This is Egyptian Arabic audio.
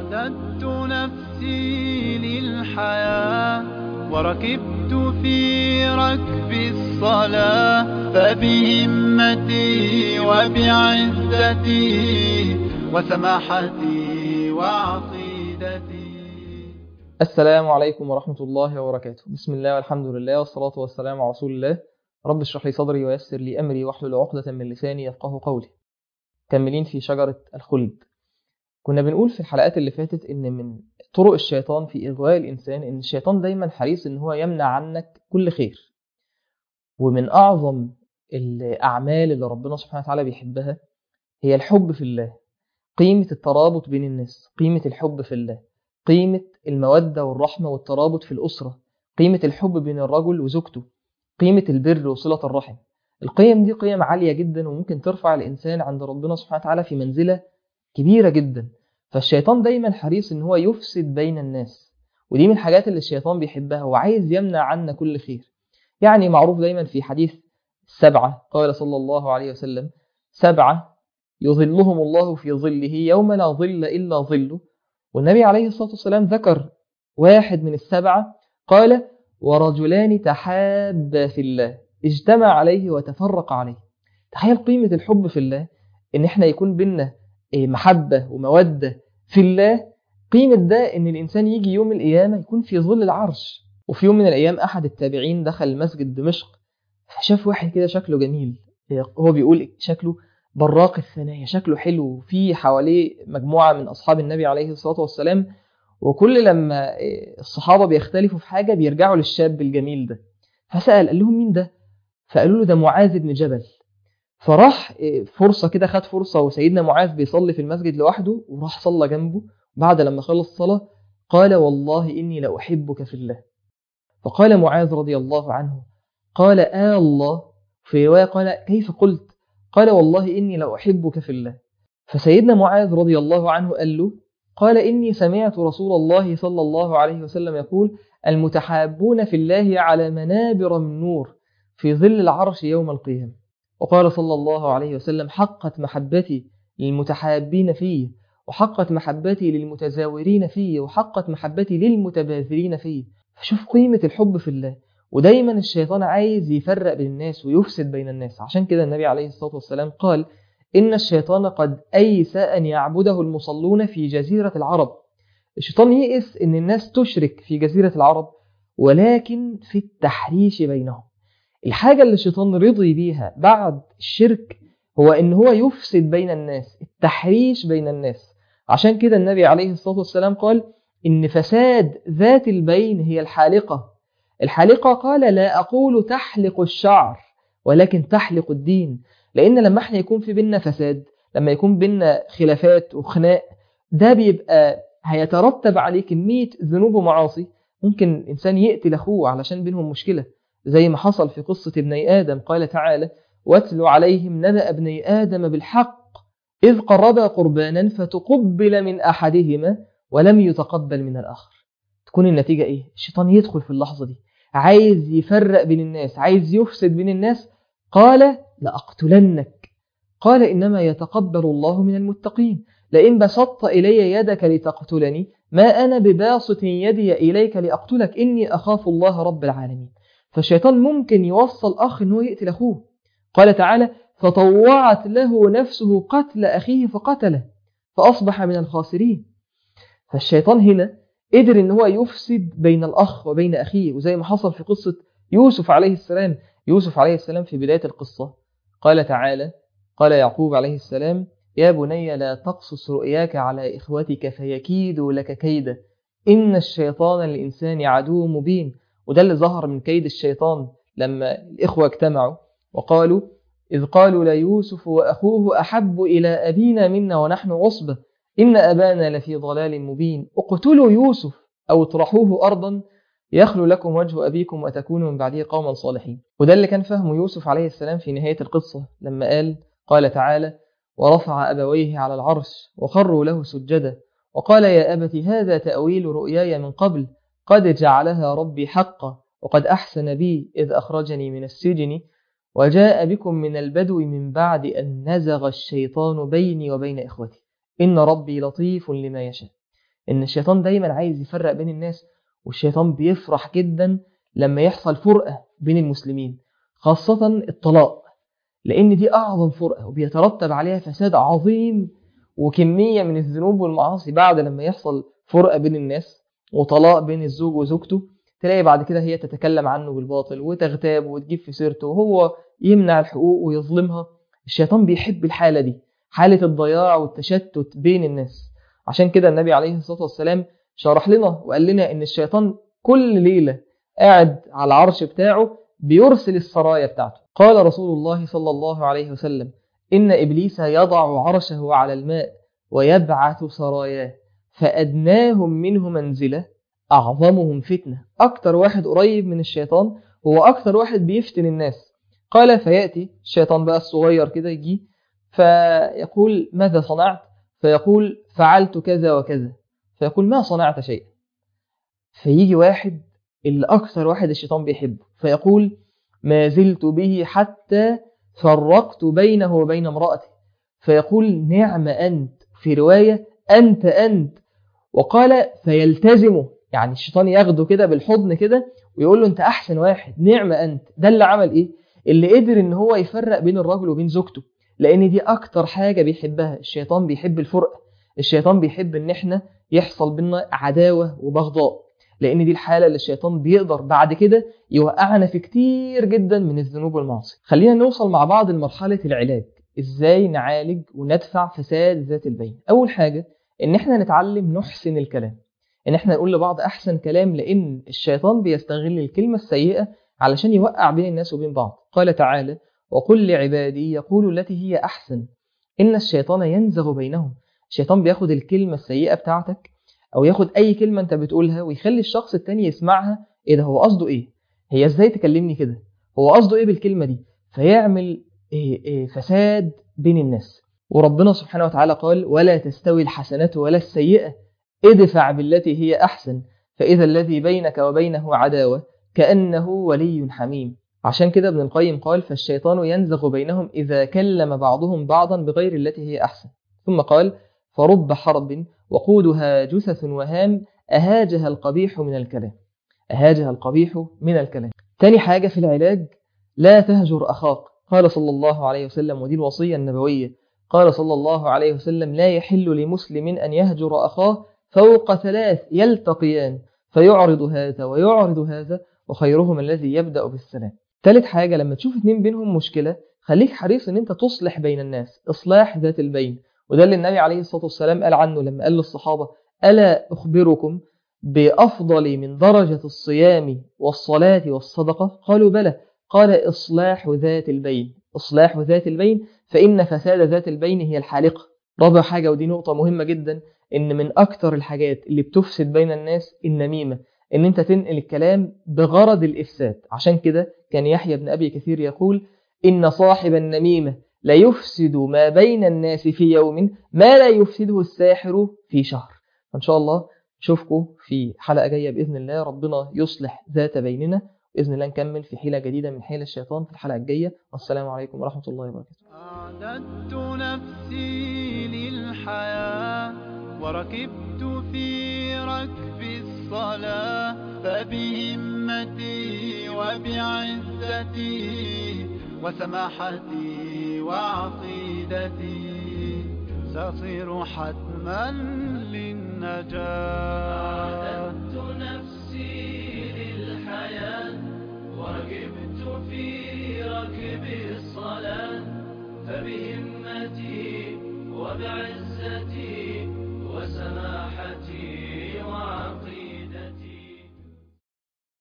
أعددت نفسي للحياة وركبت في ركب الصلاة فبهمتي وبعزتي وسماحتي وعقيدتي السلام عليكم ورحمة الله وبركاته بسم الله والحمد لله والصلاة والسلام على رسول الله رب اشرح لي صدري ويسر لي أمري واحلل عقدة من لساني يفقه قولي كملين في شجرة الخلد كنا بنقول في الحلقات اللي فاتت إن من طرق الشيطان في إغواء الإنسان إن الشيطان دايما حريص إن هو يمنع عنك كل خير ومن أعظم الأعمال اللي ربنا سبحانه وتعالى بيحبها هي الحب في الله قيمة الترابط بين الناس قيمة الحب في الله قيمة المودة والرحمة والترابط في الأسرة قيمة الحب بين الرجل وزوجته قيمة البر وصلة الرحم القيم دي قيم عالية جدا وممكن ترفع الإنسان عند ربنا سبحانه وتعالى في منزلة كبيرة جدا فالشيطان دايما حريص إن هو يفسد بين الناس ودي من الحاجات اللي الشيطان بيحبها وعايز يمنع عنا كل خير يعني معروف دايما في حديث السبعة قال صلى الله عليه وسلم سبعة يظلهم الله في ظله يوم لا ظل إلا ظله والنبي عليه الصلاة والسلام ذكر واحد من السبعة قال ورجلان تحابا في الله اجتمع عليه وتفرق عليه تخيل قيمة الحب في الله ان احنا يكون بينا محبة ومودة في الله قيمة ده ان الانسان يجي يوم القيامة يكون في ظل العرش وفي يوم من الايام احد التابعين دخل مسجد دمشق فشاف واحد كده شكله جميل هو بيقول شكله براق الثنايا شكله حلو وفي حواليه مجموعة من أصحاب النبي عليه الصلاة والسلام وكل لما الصحابة بيختلفوا في حاجة بيرجعوا للشاب الجميل ده فسأل قال لهم مين ده فقالوا له ده معاذ بن جبل فراح فرصة كده خد فرصة وسيدنا معاذ بيصلي في المسجد لوحده وراح صلى جنبه بعد لما خلص الصلاة قال والله إني لأحبك في الله فقال معاذ رضي الله عنه قال آه الله في رواية قال كيف قلت قال والله إني لأحبك في الله فسيدنا معاذ رضي الله عنه قال له قال إني سمعت رسول الله صلى الله عليه وسلم يقول المتحابون في الله على منابر من نور في ظل العرش يوم القيامة وقال صلى الله عليه وسلم حقت محبتي للمتحابين فيه وحقت محبتي للمتزاورين فيه وحقت محبتي للمتباذلين فيه فشوف قيمة الحب في الله ودايما الشيطان عايز يفرق بين الناس ويفسد بين الناس عشان كده النبي عليه الصلاة والسلام قال إن الشيطان قد أيس أن يعبده المصلون في جزيرة العرب الشيطان يئس أن الناس تشرك في جزيرة العرب ولكن في التحريش بينهم الحاجة اللي الشيطان رضي بيها بعد الشرك هو أن هو يفسد بين الناس التحريش بين الناس عشان كده النبي عليه الصلاة والسلام قال إن فساد ذات البين هي الحالقة الحالقة قال لا أقول تحلق الشعر ولكن تحلق الدين لأن لما احنا يكون في بينا فساد لما يكون بينا خلافات وخناق ده بيبقى هيترتب عليه كمية ذنوب ومعاصي ممكن الإنسان يقتل أخوه علشان بينهم مشكلة زي ما حصل في قصة ابني آدم قال تعالى واتل عليهم نبأ ابني آدم بالحق إذ قربا قربانا فتقبل من أحدهما ولم يتقبل من الآخر تكون النتيجة إيه؟ الشيطان يدخل في اللحظة دي عايز يفرق بين الناس عايز يفسد بين الناس قال لأقتلنك قال إنما يتقبل الله من المتقين لئن بسطت إلي يدك لتقتلني ما أنا بباسط يدي إليك لأقتلك إني أخاف الله رب العالمين فالشيطان ممكن يوصل أخ أنه يقتل أخوه قال تعالى فطوعت له نفسه قتل أخيه فقتله فأصبح من الخاسرين فالشيطان هنا قدر ان هو يفسد بين الأخ وبين أخيه وزي ما حصل في قصة يوسف عليه السلام يوسف عليه السلام في بداية القصة قال تعالى قال يعقوب عليه السلام يا بني لا تقصص رؤياك على إخوتك فيكيدوا لك كيدا إن الشيطان للإنسان عدو مبين وده اللي ظهر من كيد الشيطان لما الإخوة اجتمعوا وقالوا إذ قالوا ليوسف وأخوه أحب إلى أبينا منا ونحن عصبة إن أبانا لفي ضلال مبين اقتلوا يوسف أو اطرحوه أرضا يخلو لكم وجه أبيكم وتكونوا من بعده قوما صالحين وده اللي كان فهمه يوسف عليه السلام في نهاية القصة لما قال قال تعالى ورفع أبويه على العرش وخروا له سجدا وقال يا أبت هذا تأويل رؤياي من قبل قد جعلها ربي حقا وقد أحسن بي إذ أخرجني من السجن وجاء بكم من البدو من بعد أن نزغ الشيطان بيني وبين إخوتي إن ربي لطيف لما يشاء ان الشيطان دايما عايز يفرق بين الناس والشيطان بيفرح جدا لما يحصل فرقة بين المسلمين خاصة الطلاق لأن دي أعظم فرقة وبيترتب عليها فساد عظيم وكمية من الذنوب والمعاصي بعد لما يحصل فرقة بين الناس وطلاق بين الزوج وزوجته تلاقي بعد كده هي تتكلم عنه بالباطل وتغتاب وتجيب في سيرته وهو يمنع الحقوق ويظلمها الشيطان بيحب الحالة دي حالة الضياع والتشتت بين الناس عشان كده النبي عليه الصلاة والسلام شرح لنا وقال لنا ان الشيطان كل ليلة قاعد على العرش بتاعه بيرسل السرايا بتاعته قال رسول الله صلى الله عليه وسلم إن إبليس يضع عرشه على الماء ويبعث سراياه فأدناهم منه منزلة أعظمهم فتنة أكتر واحد قريب من الشيطان هو أكتر واحد بيفتن الناس قال فيأتي الشيطان بقى الصغير كده يجي فيقول ماذا صنعت فيقول فعلت كذا وكذا فيقول ما صنعت شيئا فيجي واحد اللي أكثر واحد الشيطان بيحبه فيقول ما زلت به حتى فرقت بينه وبين امرأته فيقول نعم أنت في رواية أنت أنت وقال فيلتزمه يعني الشيطان ياخده كده بالحضن كده ويقول له أنت أحسن واحد نعم أنت ده اللي عمل إيه اللي قدر إن هو يفرق بين الرجل وبين زوجته لأن دي أكتر حاجة بيحبها الشيطان بيحب الفرقة الشيطان بيحب إن إحنا يحصل بينا عداوة وبغضاء لان دي الحاله اللي الشيطان بيقدر بعد كده يوقعنا في كتير جدا من الذنوب والمعاصي خلينا نوصل مع بعض لمرحله العلاج ازاي نعالج وندفع فساد ذات البين اول حاجه ان احنا نتعلم نحسن الكلام ان احنا نقول لبعض احسن كلام لان الشيطان بيستغل الكلمه السيئه علشان يوقع بين الناس وبين بعض قال تعالى وقل لعبادي يقول التي هي احسن ان الشيطان ينزغ بينهم الشيطان بياخد الكلمه السيئه بتاعتك او ياخد اي كلمه انت بتقولها ويخلي الشخص التاني يسمعها ايه ده هو قصده ايه هي ازاي تكلمني كده هو قصده ايه بالكلمه دي فيعمل إيه إيه فساد بين الناس وربنا سبحانه وتعالى قال ولا تستوي الحسنات ولا السيئه ادفع بالتي هي احسن فاذا الذي بينك وبينه عداوه كانه ولي حميم عشان كده ابن القيم قال فالشيطان ينزغ بينهم اذا كلم بعضهم بعضا بغير التي هي احسن ثم قال فرب حرب وقودها جثث وهام أهاجها القبيح من الكلام أهاجها القبيح من الكلام تاني حاجة في العلاج لا تهجر أخاك قال صلى الله عليه وسلم ودي الوصية النبوية قال صلى الله عليه وسلم لا يحل لمسلم أن يهجر أخاه فوق ثلاث يلتقيان فيعرض هذا ويعرض هذا وخيرهما الذي يبدأ بالسلام ثالث حاجة لما تشوف اتنين بينهم مشكلة خليك حريص ان انت تصلح بين الناس اصلاح ذات البين وده اللي النبي عليه الصلاة والسلام قال عنه لما قال للصحابة ألا أخبركم بأفضل من درجة الصيام والصلاة والصدقة قالوا بلى قال إصلاح ذات البين إصلاح ذات البين فإن فساد ذات البين هي الحالقة رابع حاجة ودي نقطة مهمة جدا إن من أكتر الحاجات اللي بتفسد بين الناس النميمة إن أنت تنقل الكلام بغرض الإفساد عشان كده كان يحيى بن أبي كثير يقول إن صاحب النميمة لا يفسد ما بين الناس في يوم ما لا يفسده الساحر في شهر فإن شاء الله نشوفكم في حلقة جاية بإذن الله ربنا يصلح ذات بيننا بإذن الله نكمل في حيلة جديدة من حيل الشيطان في الحلقة الجاية والسلام عليكم ورحمة الله وبركاته أعددت نفسي للحياة وركبت في ركب الصلاة فبهمتي وبعزتي وسماحتي وعقيدتي سأصير حتما للنجاة أعددت نفسي للحياة وركبت في ركب الصلاة فبهمتي وبعزتي